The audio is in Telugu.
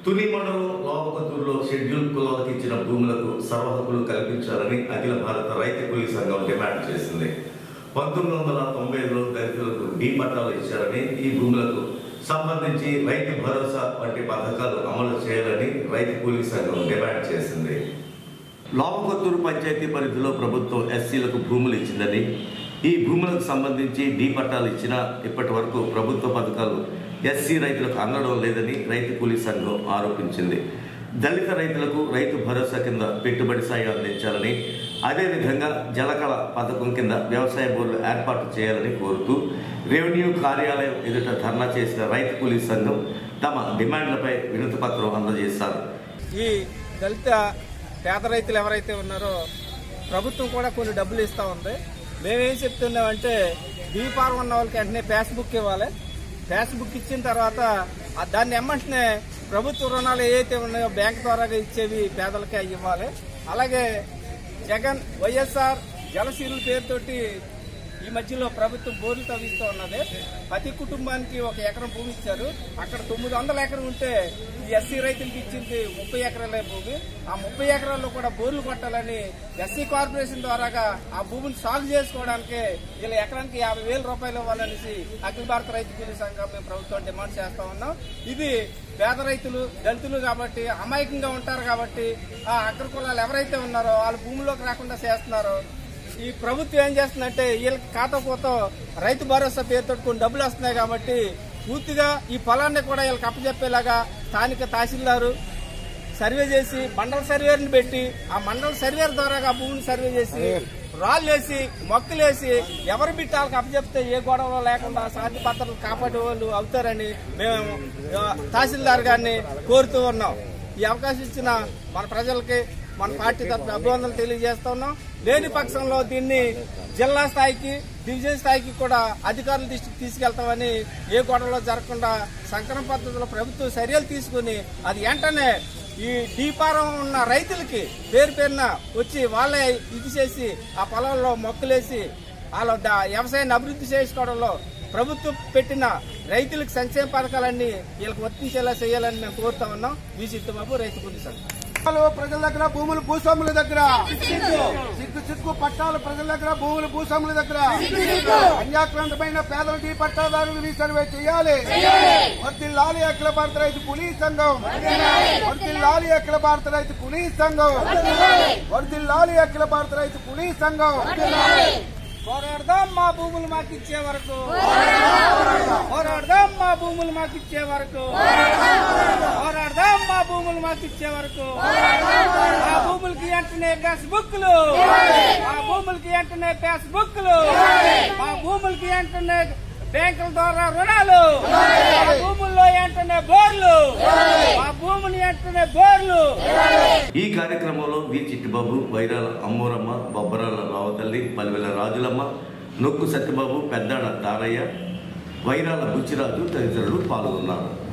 తుని మండలం లోపకతూరులో షెడ్యూల్ కులాలకు ఇచ్చిన భూములకు సర్వహక్కులు కల్పించాలని అఖిల భారత రైతు కూలీ సంఘం డిమాండ్ చేసింది పంతొమ్మిది వందల తొంభై ఐదులో దళితులకు డీ పట్టాలు ఇచ్చారని ఈ భూములకు సంబంధించి రైతు భరోసా వంటి పథకాలు అమలు చేయాలని రైతు కూలీ సంఘం డిమాండ్ చేసింది లోపకొత్తూరు పంచాయతీ పరిధిలో ప్రభుత్వం ఎస్సీలకు భూములు ఇచ్చిందని ఈ భూములకు సంబంధించి డీ పట్టాలు ఇచ్చినా ఇప్పటి వరకు ప్రభుత్వ పథకాలు ఎస్సీ రైతులకు అందడం లేదని రైతు కూలీ సంఘం ఆరోపించింది దళిత రైతులకు రైతు భరోసా కింద పెట్టుబడి సాయం అందించాలని అదేవిధంగా జలకళ పథకం కింద వ్యవసాయ బోర్డు ఏర్పాటు చేయాలని కోరుతూ రెవెన్యూ కార్యాలయం ఎదుట ధర్నా చేసిన రైతు కూలీ సంఘం తమ డిమాండ్లపై వినతి పత్రం అందజేశారు ఈ దళిత పేద రైతులు ఎవరైతే ఉన్నారో ప్రభుత్వం కూడా కొన్ని డబ్బులు ఇస్తా ఉంది మేమేం చెప్తున్నామంటే బీఫారం ఉన్న వాళ్ళకి వెంటనే పాస్ బుక్ ఇవ్వాలి పాస్ బుక్ ఇచ్చిన తర్వాత ఆ దాన్ని ఎమ్మంటనే ప్రభుత్వ రుణాలు ఏవైతే ఉన్నాయో బ్యాంక్ ద్వారా ఇచ్చేవి పేదలకే ఇవ్వాలి అలాగే జగన్ వైఎస్ఆర్ జలశీల పేరుతోటి ఈ మధ్యలో ప్రభుత్వం బోర్లు తవ్విస్తూ ఉన్నది ప్రతి కుటుంబానికి ఒక ఎకరం భూమి ఇచ్చారు అక్కడ తొమ్మిది వందల ఎకరం ఉంటే ఈ ఎస్సీ రైతులకు ఇచ్చింది ముప్పై ఎకరాల భూమి ఆ ముప్పై ఎకరాల్లో కూడా బోర్లు కొట్టాలని ఎస్సీ కార్పొరేషన్ ద్వారాగా ఆ భూమిని సాగు చేసుకోవడానికి వీళ్ళ ఎకరానికి యాభై వేల రూపాయలు ఇవ్వాలనేసి అఖిల భారత రైతు కూలీ సంఘం మేము ప్రభుత్వం డిమాండ్ చేస్తా ఉన్నాం ఇది పేద రైతులు దళితులు కాబట్టి అమాయకంగా ఉంటారు కాబట్టి ఆ అగ్ర కులాలు ఎవరైతే ఉన్నారో వాళ్ళ భూమిలోకి రాకుండా చేస్తున్నారో ఈ ప్రభుత్వం ఏం చేస్తుందంటే వీళ్ళకి ఖాతా పోతో రైతు భరోసా పేరుతో కొన్ని డబ్బులు వస్తున్నాయి కాబట్టి పూర్తిగా ఈ పొలాన్ని కూడా వీళ్ళకి అప్పచెప్పేలాగా స్థానిక తహసీల్దారు సర్వే చేసి మండల సర్వేని పెట్టి ఆ మండల సర్వేర్ ద్వారా ఆ భూమిని సర్వే చేసి రాళ్ళేసి మొక్కలేసి ఎవరు బిట్టి వాళ్ళకి అప్పచెప్తే ఏ గొడవ లేకుండా శాంతి భద్రతలు కాపాడే వాళ్ళు అవుతారని మేము ఆ, తహసీల్దార్ గారిని కోరుతూ ఉన్నాం ఈ అవకాశం ఇచ్చిన మన ప్రజలకి మన పార్టీ తరఫున అభివందనలు తెలియజేస్తా ఉన్నాం లేని పక్షంలో దీన్ని జిల్లా స్థాయికి డివిజన్ స్థాయికి కూడా అధికారుల దృష్టికి తీసుకెళ్తామని ఏ గొడవలో జరగకుండా సంకలన పద్ధతిలో ప్రభుత్వం చర్యలు తీసుకుని అది వెంటనే ఈ డీపారం ఉన్న రైతులకి పేరు పేరున వచ్చి వాళ్ళే ఇది చేసి ఆ పొలంలో మొక్కలేసి వాళ్ళ ద- వ్యవసాయాన్ని అభివృద్ధి చేసుకోవడంలో ప్రభుత్వం పెట్టిన రైతులకు సంక్షేమ పథకాలన్నీ వీళ్ళకి వర్తించేలా చేయాలని మేము కోరుతా ఉన్నాం బీసీ బాబు రైతు కూలీ సంఘం పట్టాలు ప్రజల దగ్గర భూములు భూస్వాముల దగ్గర సిగ్గు సిగ్గు పట్టాలు ప్రజల దగ్గర భూములు భూస్వాముల దగ్గర అన్యాక్రాంతమైన పేదలకి పట్టాదారులు సర్వే చేయాలి వర్తిల్లాలి అఖిల భారత రైతు పులీ సంఘం వర్తిల్లాలి అఖిల భారత రైతు పులీ సంఘం వర్తిల్లాలి అఖిల భారత రైతు పులీ సంఘం పోరాడదాం మా భూములు మాకు ఇచ్చే వరకు పోరాడదాం మా భూములు మాకు ఇచ్చే వరకు పోరాడదాం మా భూములు మాకు ఇచ్చే వరకు మా భూములకి వెంటనే ప్యాస్ బుక్లు మా భూములకి వెంటనే ప్యాస్ బుక్లు మా భూములకి వెంటనే బ్యాంకుల ద్వారా రుణాలు మా భూముల్లో వెంటనే బోర్లు మా భూములు వెంటనే బోర్లు ఈ కార్యక్రమంలో వి చిట్టిబాబు వైరాల అమ్మూరమ్మ బొబ్బరాల రావతల్లి పల్వెల రాజులమ్మ నొక్కు సత్యబాబు పెద్దాడ దారయ్య వైరాల బుచ్చిరాజు తదితరులు పాల్గొన్నారు